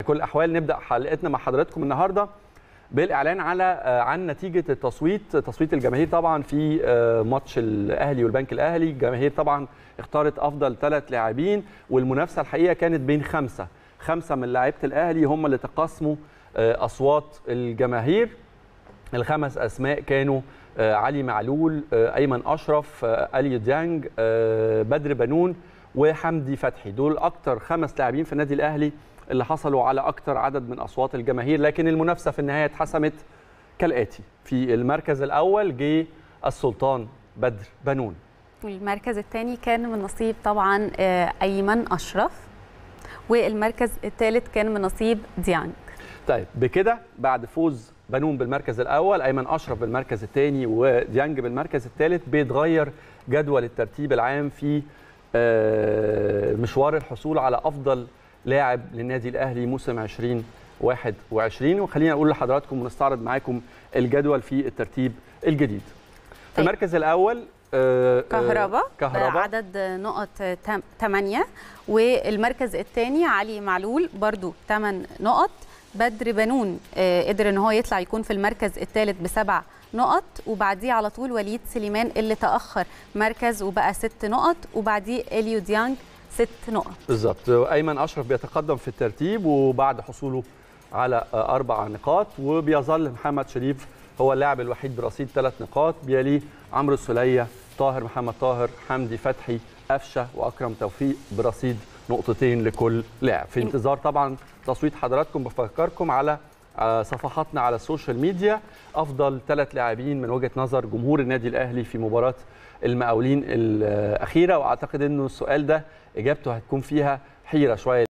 كل الاحوال نبدا حلقتنا مع حضراتكم النهارده بالاعلان على عن نتيجه التصويت تصويت الجماهير طبعا في ماتش الاهلي والبنك الاهلي الجماهير طبعا اختارت افضل ثلاث لاعبين والمنافسه الحقيقه كانت بين خمسه خمسه من لاعيبه الاهلي هم اللي تقاسموا اصوات الجماهير الخمس اسماء كانوا علي معلول ايمن اشرف الي ديانج بدر بنون وحمدي فتحي دول اكتر خمس لاعبين في النادي الاهلي اللي حصلوا على اكتر عدد من اصوات الجماهير لكن المنافسه في النهايه اتحسمت كالاتي في المركز الاول جه السلطان بدر بنون والمركز الثاني كان من نصيب طبعا ايمن اشرف والمركز الثالث كان من نصيب ديانج طيب بكده بعد فوز بنون بالمركز الاول ايمن اشرف بالمركز الثاني وديانج بالمركز الثالث بيتغير جدول الترتيب العام في مشوار الحصول على افضل لاعب للنادي الاهلي موسم 2021 وخلينا اقول لحضراتكم ونستعرض معاكم الجدول في الترتيب الجديد. في المركز الاول كهربا كهربا عدد نقط 8 والمركز الثاني علي معلول برضو 8 نقط بدر بنون قدر ان هو يطلع يكون في المركز الثالث بسبع نقط وبعديه على طول وليد سليمان اللي تاخر مركز وبقى ست نقط وبعديه اليو ديانج ست نقط بالظبط ايمن اشرف بيتقدم في الترتيب وبعد حصوله على اربع نقاط وبيظل محمد شريف هو اللاعب الوحيد برصيد ثلاث نقاط بيليه عمرو السوليه طاهر محمد طاهر حمدي فتحي قفشه واكرم توفيق برصيد نقطتين لكل لاعب في انتظار طبعا تصويت حضراتكم بفكركم على صفحاتنا على السوشيال ميديا افضل ثلاث لاعبين من وجهه نظر جمهور النادي الاهلي في مباراه المقاولين الاخيره واعتقد انه السؤال ده اجابته هتكون فيها حيره شويه